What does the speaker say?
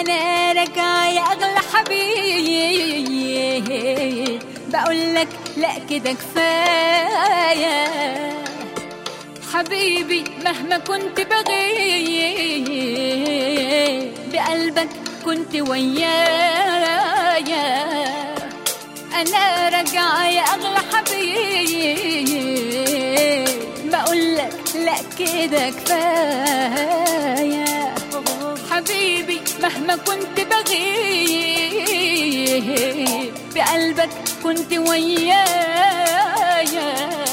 انا راجعه يا اغلى حبيب بقول لك لا كده كفايه حبيبي مهما كنت بغيب بقلبك كنت ويايا انا راجعه يا اغلى حبيب بقول لك لا كده كفايه حبيبي مهما كنت بغيب بقلبك كنت ويايا